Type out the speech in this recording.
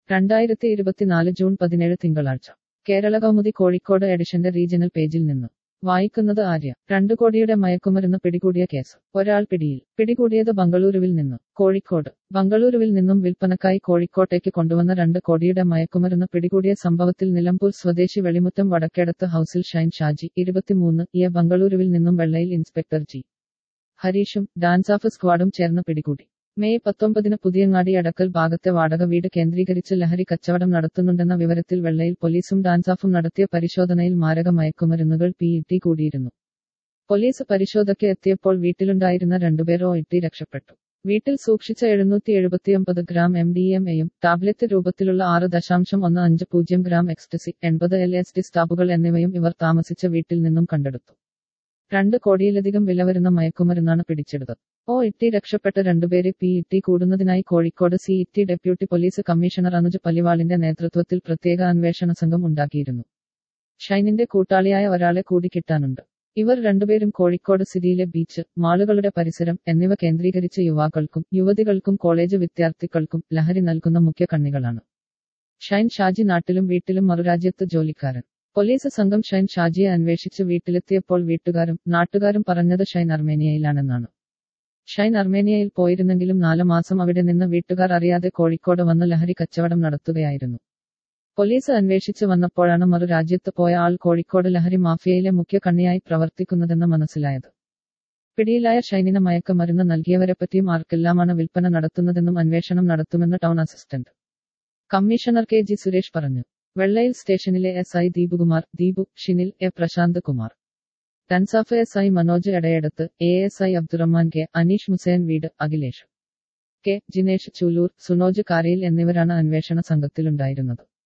രണ്ടായിരത്തി ഇരുപത്തിനാല് ജൂൺ പതിനേഴ് തിങ്കളാഴ്ച കേരള കൗമുദി കോഴിക്കോട് എഡിഷന്റെ റീജിയണൽ പേജിൽ നിന്ന് വായിക്കുന്നത് ആര്യ രണ്ടു കോടിയുടെ മയക്കുമരുന്ന് പിടികൂടിയ കേസ് ഒരാൾ പിടിയിൽ പിടികൂടിയത് ബംഗളൂരുവിൽ നിന്ന് കോഴിക്കോട് ബംഗളൂരുവിൽ നിന്നും വിൽപ്പനക്കായി കോഴിക്കോട്ടേക്ക് കൊണ്ടുവന്ന രണ്ട് കോടിയുടെ മയക്കുമരുന്ന് പിടികൂടിയ സംഭവത്തിൽ നിലമ്പൂർ സ്വദേശി വെളിമുറ്റം വടക്കേടത്ത് ഹൌസിൽ ഷൈൻ ഷാജി ഇരുപത്തിമൂന്ന് ഇയ ബംഗളൂരുവിൽ നിന്നും വെള്ളയിൽ ഇൻസ്പെക്ടർ ജി ഹരീഷും ഡാൻസാഫ് സ്ക്വാഡും ചേർന്ന് പിടികൂടി മെയ് പത്തൊമ്പതിന് പുതിയങ്ങാടി അടക്കൽ ഭാഗത്തെ വാടക വീട് കേന്ദ്രീകരിച്ച് ലഹരി കച്ചവടം നടത്തുന്നുണ്ടെന്ന വിവരത്തിൽ വെള്ളയിൽ പോലീസും ഡാൻസാഫും നടത്തിയ പരിശോധനയിൽ മാരക മയക്കുമരുന്നുകൾ പി ഇട്ടി കൂടിയിരുന്നു പോലീസ് പരിശോധയ്ക്ക് എത്തിയപ്പോൾ വീട്ടിലുണ്ടായിരുന്ന രണ്ടുപേർ ഒ ഇട്ടി രക്ഷപ്പെട്ടു വീട്ടിൽ സൂക്ഷിച്ച എഴുന്നൂറ്റി എഴുപത്തിയൊമ്പത് ഗ്രാം എം ഡി എം എയും ടാബ്ലറ്റ് രൂപത്തിലുള്ള ആറ് ദശാംശം ഒന്ന് അഞ്ച് പൂജ്യം ഗ്രാം എക്സ്റ്റസി എൺപത് എൽ എസ് ഡി സ്റ്റാബുകൾ എന്നിവയും ഇവർ താമസിച്ച വീട്ടിൽ നിന്നും കണ്ടെടുത്തു രണ്ട് കോടിയിലധികം വില വരുന്ന മയക്കുമരുന്നാണ് പിടിച്ചെടുത്തത് ഒ ഇട്ടി രക്ഷപ്പെട്ട രണ്ടുപേരെ പി ഇട്ടി കൂടുന്നതിനായി Kozhikode city deputy police commissioner Anuj പലിവാളിന്റെ നേതൃത്വത്തിൽ പ്രത്യേക അന്വേഷണ സംഘം ഉണ്ടാക്കിയിരുന്നു ഷൈനിന്റെ കൂട്ടാളിയായ ഒരാളെ കൂടി കിട്ടാനുണ്ട് ഇവർ രണ്ടുപേരും കോഴിക്കോട് സിറ്റിയിലെ ബീച്ച് മാളുകളുടെ പരിസരം എന്നിവ കേന്ദ്രീകരിച്ച് യുവാക്കൾക്കും യുവതികൾക്കും കോളേജ് വിദ്യാർത്ഥികൾക്കും ലഹരി നൽകുന്ന മുഖ്യ കണ്ണികളാണ് ഷൈൻ ഷാജി നാട്ടിലും വീട്ടിലും മറുരാജ്യത്ത് ജോലിക്കാരൻ പോലീസ് സംഘം ഷൈൻ ഷാജിയെ അന്വേഷിച്ച് വീട്ടിലെത്തിയപ്പോൾ വീട്ടുകാരും നാട്ടുകാരും പറഞ്ഞത് ഷൈൻ അർമേനിയയിലാണെന്നാണ് ഷൈൻ അർമേനിയയിൽ പോയിരുന്നെങ്കിലും നാല് മാസം അവിടെ നിന്ന് വീട്ടുകാർ അറിയാതെ കോഴിക്കോട് വന്ന് ലഹരി കച്ചവടം നടത്തുകയായിരുന്നു പോലീസ് അന്വേഷിച്ച് വന്നപ്പോഴാണ് മറു രാജ്യത്ത് പോയ ആൾ കോഴിക്കോട് ലഹരി മാഫിയയിലെ മുഖ്യ കണ്ണിയായി പ്രവർത്തിക്കുന്നതെന്ന് മനസ്സിലായത് പിടിയിലായ ഷൈനിന് മയക്കമരുന്ന് നൽകിയവരെപ്പറ്റിയും ആർക്കെല്ലാമാണ് വിൽപ്പന നടത്തുന്നതെന്നും അന്വേഷണം നടത്തുമെന്ന് town assistant commissioner K G Suresh പറഞ്ഞു വെള്ളയിൽ സ്റ്റേഷനിലെ S I Deepukumar Deepu Shinil A Prashanth Kumar ടൻസാഫ് S I Manoj Edayeduth A S I Abdurahman K Aneesh Musain വീട് അഖിലേഷ് കെ ജിനേഷ് ചൂലൂർ സുനോജ് കാരയിൽ എന്നിവരാണ് അന്വേഷണ സംഘത്തിലുണ്ടായിരുന്നത്